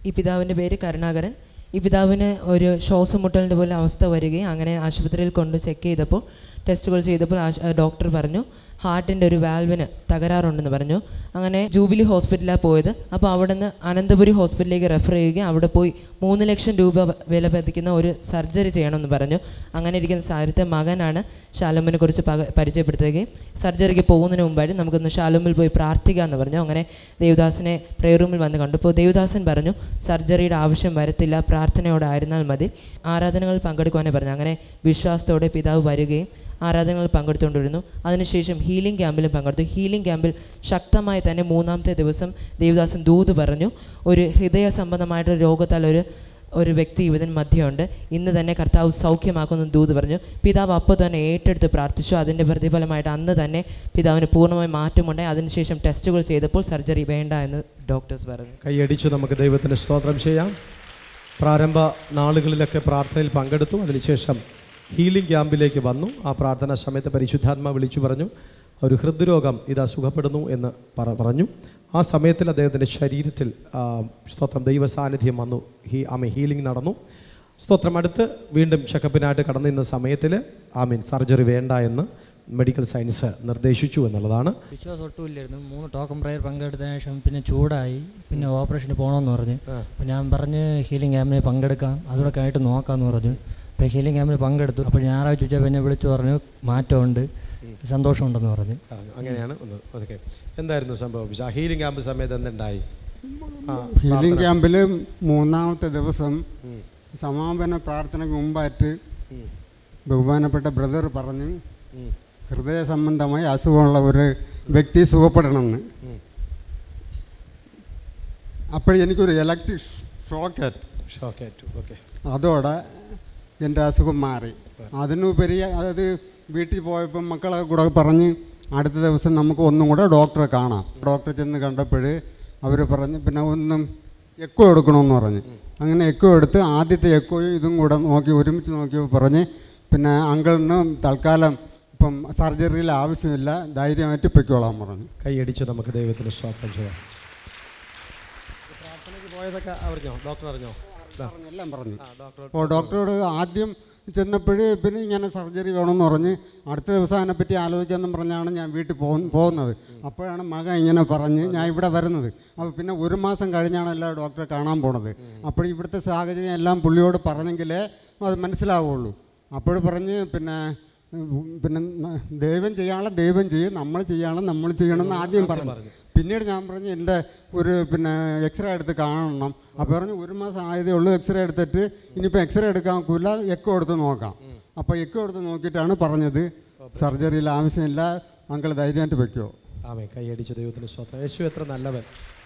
ഈ പിതാവിൻ്റെ പേര് കരുണാകരൻ ഈ പിതാവിന് ഒരു ശ്വാസം മുട്ടലിൻ്റെ പോലെ അവസ്ഥ വരികയും അങ്ങനെ ആശുപത്രിയിൽ കൊണ്ട് ചെക്ക് ചെയ്തപ്പോൾ ടെസ്റ്റുകൾ ചെയ്തപ്പോൾ ആശ- ഡോക്ടർ പറഞ്ഞു ഹാർട്ടിൻ്റെ ഒരു വാൽവിന് തകരാറുണ്ടെന്ന് പറഞ്ഞു അങ്ങനെ ജൂബിലി ഹോസ്പിറ്റലിലാണ് പോയത് അപ്പോൾ അവിടെ നിന്ന് അനന്തപുരി ഹോസ്പിറ്റലിലേക്ക് റെഫർ ചെയ്യുകയും അവിടെ പോയി മൂന്ന് ലക്ഷം രൂപ വ- വില പതിക്കുന്ന ഒരു സർജറി ചെയ്യണമെന്ന് പറഞ്ഞു അങ്ങനെ ഇരിക്കുന്ന സാഹചര്യത്തെ മകനാണ് ഷാലോമിനെ കുറിച്ച് പക പരിചയപ്പെടുത്തുകയും സർജറിക്ക് പോകുന്നതിന് മുമ്പായിട്ട് നമുക്കൊന്ന് ഷാലോമിൽ പോയി പ്രാർത്ഥിക്കാമെന്ന് പറഞ്ഞു അങ്ങനെ ദേവദാസിനെ പ്രേ റൂമിൽ വന്ന് കണ്ടു അപ്പോൾ ദേവദാസൻ പറഞ്ഞു സർജറിയുടെ ആവശ്യം വരത്തില്ല പ്രാർത്ഥനയോടെ ആയിരുന്നാൽ മതി ആരാധനകളിൽ പങ്കെടുക്കുവാനേ പറഞ്ഞു അങ്ങനെ വിശ്വാസത്തോടെ പിതാവ് വരികയും ആരാധനകളിൽ പങ്കെടുത്തുകൊണ്ടിരുന്നു അതിനുശേഷം ഹീലിംഗ് ക്യാമ്പിലും പങ്കെടുത്തു ഹീലിംഗ് ക്യാമ്പിൽ ശക്തമായി തന്നെ മൂന്നാമത്തെ ദിവസം ദേവദാസൻ ദൂത് പറഞ്ഞു ഒരു ഹൃദയ സംബന്ധമായിട്ട് രോഗത്താൽ ഒരു ഒരു വ്യക്തി ഇതിന് മധ്യമുണ്ട് ഇന്ന് തന്നെ കർത്താവ് സൗഖ്യമാക്കുന്ന ദൂത് പറഞ്ഞു പിതാവ് അപ്പോൾ തന്നെ ഏറ്റെടുത്ത് പ്രാർത്ഥിച്ചു അതിൻ്റെ പ്രതിഫലമായിട്ട് അന്ന് തന്നെ പിതാവിന് പൂർണ്ണമായി മാറ്റമുണ്ടായി അതിനുശേഷം ടെസ്റ്റുകൾ ചെയ്തപ്പോൾ സർജറി വേണ്ട എന്ന് ഡോക്ടേഴ്സ് പറഞ്ഞു കൈയടിച്ച് നമുക്ക് ദൈവത്തിന് സ്തോത്രം ചെയ്യാം പ്രാരംഭ നാളുകളിലൊക്കെ പ്രാർത്ഥനയിൽ പങ്കെടുത്തു അതിനുശേഷം ഹീലിംഗ് ക്യാമ്പിലേക്ക് വന്നു ആ പ്രാർത്ഥനാ സമയത്ത് പരിശുദ്ധാത്മ വിളിച്ചു പറഞ്ഞു ഒരു ഹൃദ്രോഗം ഇതാ സുഖപ്പെടുന്നു എന്ന് പറ പറഞ്ഞു ആ സമയത്തിൽ അദ്ദേഹത്തിൻ്റെ ശരീരത്തിൽ ആ, സ്തോത്രം ദൈവ സാന്നിധ്യം വന്നു ഹീ ആമീൻ ഹീലിംഗ് നടന്നു സ്തോത്രം അടുത്ത് വീണ്ടും ചെക്കപ്പിനായിട്ട് കടന്നു നിന്ന സമയത്തിൽ ആമീൻ സർജറി വേണ്ട എന്ന് മെഡിക്കൽ സയൻസ് നിർദ്ദേശിച്ചു എന്നുള്ളതാണ് വിശ്വാസം ഒട്ടുമില്ലായിരുന്നു മൂന്ന് ടോക്കൺ പ്രയർ പങ്കെടുത്തതിന് ശേഷം പിന്നെ ചൂടായി പിന്നെ ഓപ്പറേഷന് പോകണമെന്ന് പറഞ്ഞ് അപ്പോൾ ഞാൻ പറഞ്ഞ് ഹീലിംഗ് ക്യാമ്പിന് പങ്കെടുക്കാം അതുകൂടെ കഴിഞ്ഞിട്ട് നോക്കാമെന്ന് പറഞ്ഞു അപ്പോൾ ഹീലിംഗ് ക്യാമ്പിന് പങ്കെടുത്തു അപ്പോൾ ഞായറാഴ്ച ഉച്ച പിന്നെ വിളിച്ചു പറഞ്ഞു മാറ്റമുണ്ട് സന്തോഷമുണ്ടെന്ന് പറഞ്ഞു പറഞ്ഞു അങ്ങനെയാണ് ഒന്ന് ഓക്കെ എന്തായിരുന്നു സംഭവിച്ചത് ആ ഹീലിംഗ് ക്യാമ്പ് സമയത്ത് എന്തുണ്ടായി ആ ഹീലിംഗ് ക്യാമ്പിൽ മൂന്നാമത്തെ ദിവസം സമാപന പ്രാർത്ഥനയ്ക്ക് മുമ്പായിട്ട് ബഹുമാനപ്പെട്ട ബ്രദർ പറഞ്ഞു ഹൃദയ സംബന്ധമായി അസുഖമുള്ള ഒരു വ്യക്തി സുഖപ്പെടണമെന്ന് അപ്പോഴെനിക്കൊരു ഇലക്ട്രിക് ഷോക്കേറ്റ് ഷോക്കേറ്റു ഓക്കെ അതോടെ എൻ്റെ അസുഖം മാറി അതിനുപരി അതായത് വീട്ടിൽ പോയപ്പോൾ മക്കളെ കൂടെ പറഞ്ഞ് അടുത്ത ദിവസം നമുക്ക് ഒന്നും കൂടെ ഡോക്ടറെ കാണാം ഡോക്ടറെ ചെന്ന് കണ്ടപ്പോൾ അവർ പറഞ്ഞ് പിന്നെ ഒന്നും എക്കോ എടുക്കണമെന്ന് പറഞ്ഞ് അങ്ങനെ എക്കോ എടുത്ത് ആദ്യത്തെ എക്കോയും ഇതും കൂടെ നോക്കി ഒരുമിച്ച് നോക്കിയപ്പോൾ പറഞ്ഞ് പിന്നെ അങ്കിളിന് തൽക്കാലം ഇപ്പം സർജറിയിൽ ആവശ്യമില്ല ധൈര്യമായിട്ട് പൊയ്ക്കോളാൻ പറഞ്ഞു കൈയടിച്ച് നമുക്ക് ദൈവത്തിന് സ്തോത്രം ചെയ്യാം പ്രാർത്ഥനയ്ക്ക് പോയതൊക്കെ അറിഞ്ഞോ ഡോക്ടർ അറിഞ്ഞോ പറഞ്ഞു, എല്ലാം പറഞ്ഞു ആ ഡോക്ടർ അപ്പോൾ ഡോക്ടറോട് ആദ്യം ചെന്നപ്പോഴേ പിന്നെ ഇങ്ങനെ സർജറി വേണമെന്ന് പറഞ്ഞ് അടുത്ത ദിവസം അതിനെപ്പറ്റി ആലോചിക്കാമെന്നും പറഞ്ഞാണ് ഞാൻ വീട്ടിൽ പോ പോകുന്നത് അപ്പോഴാണ് മകൻ ഇങ്ങനെ പറഞ്ഞ് ഞാൻ ഇവിടെ വരുന്നത് അപ്പോൾ പിന്നെ ഒരു മാസം കഴിഞ്ഞാണല്ലോ ഡോക്ടറെ കാണാൻ പോണത് അപ്പോൾ ഇവിടുത്തെ സാഹചര്യം എല്ലാം പുള്ളിയോട് പറഞ്ഞെങ്കിലേ അത് മനസ്സിലാവുള്ളൂ അപ്പോൾ പറഞ്ഞ് പിന്നെ ഉം, പിന്നെ ന- ദൈവം ചെയ്യാനുള്ള ദൈവം ചെയ്യും നമ്മൾ ചെയ്യാനുള്ള നമ്മൾ ചെയ്യണമെന്ന് ആദ്യം പറഞ്ഞു പിന്നീട് ഞാൻ പറഞ്ഞു എൻ്റെ ഒരു പിന്നെ എക്സ്റേ എടുത്ത് കാണണം അപ്പോൾ പറഞ്ഞു ഒരു മാസം ആയതേ ഉള്ളൂ എക്സ്റേ എടുത്തിട്ട് ഇനിയിപ്പോൾ എക്സ്റേ എടുക്കാൻ ഒക്കില്ല എക്കോ എടുത്ത് നോക്കാം അപ്പോൾ എക്കോ എടുത്ത് നോക്കിയിട്ടാണ് പറഞ്ഞത് സർജറിയിൽ ആവശ്യമില്ല അങ്കിൾ ധൈര്യമായിട്ട് വെക്കുമോ ആമേ കൈയടിച്ച് ദൈവത്തിന് സ്തോത്രം യേശു എത്ര നല്ലവൻ